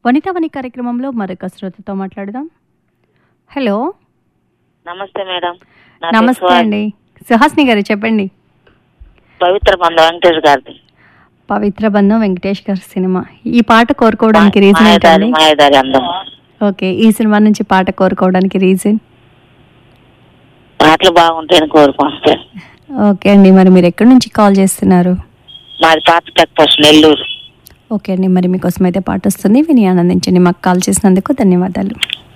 వనితావని కార్యక్రమంలో మరొక శ్రోతతో మాట్లాడదాం హలో నమస్తే మేడం నా నమస్తే పేరు అండి సుహాస్ని గారు చెప్పండి పవిత్ర బంధ వెంకటేష్ గారిది పవిత్ర బంధం వెంకటేష్ గారి సినిమా ఈ పాట కోరుకోవడానికి రీజన్ మాయదారి ఏంటండి మాయదారి అందం ఓకే ఈ సినిమా నుంచి పాట కోరుకోవడానికి రీజన్ పాటలు బాగుంటాయని కోరుకుంటే ఓకే అండి మరి మీరు ఎక్కడి నుంచి కాల్ చేస్తున్నారు మాది పాత టెక్ పోస్ట్ నెల్లూరు ఓకే అండి మరి మీకోసం అయితే పాట వస్తుంది విని ఆనందించండి మాకు కాల్ చేసినందుకు ధన్యవాదాలు